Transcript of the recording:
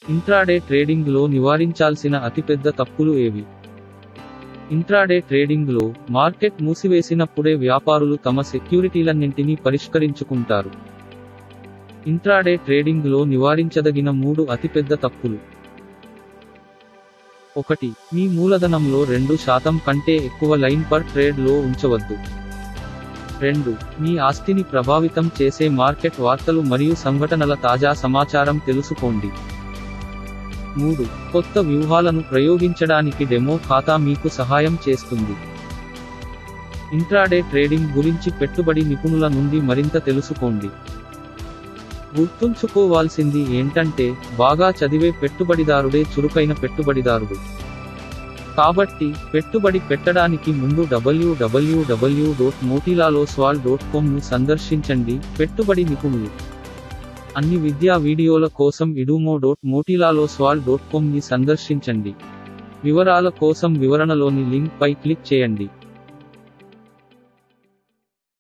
intraday trading లో నివారించాల్సిన అతిపెద్ద తప్పులు ఏవి ఇంట్రాడే ట్రేడింగ్ లో మార్కెట్ మూసివేసినప్పుడే వ్యాపారులు తమ సెక్యూరిటీలన్నింటినీ పరిష్కరించుకుంటారు ఇంట్రాడే ట్రేడింగ్ లో నివారించదగిన మూడు అతిపెద్ద తప్పులు ఒకటి మీ మూలధనంలో రెండు శాతం కంటే ఎక్కువ లైన్ పర్ ట్రేడ్ లో ఉంచవద్దు రెండు మీ ఆస్తిని ప్రభావితం చేసే మార్కెట్ వార్తలు మరియు సంఘటనల తాజా సమాచారం తెలుసుకోండి మూడు కొత్త వ్యూహాలను ప్రయోగించడానికి డెమో ఖాతా మీకు సహాయం చేస్తుంది ఇంట్రాడే ట్రేడింగ్ గురించి పెట్టుబడి నిపుణుల నుండి మరింత తెలుసుకోండి గుర్తుంచుకోవాల్సింది ఏంటంటే బాగా చదివే పెట్టుబడిదారుడే చురుకైన పెట్టుబడిదారుడు కాబట్టి పెట్టుబడి పెట్టడానికి ముందు డబ్ల్యూడబ్ల్యూడబ్ల్యూ డాట్ మోటిలాలో స్వాల్ డాట్ కామ్ను సందర్శించండి పెట్టుబడి నిపుణులు అన్ని విద్యా వీడియోల కోసం ఇడుమో డాట్ మోటిలాలో స్వాల్ డాట్ కామ్ని సందర్శించండి వివరాల కోసం వివరణలోని లింక్ పై క్లిక్ చేయండి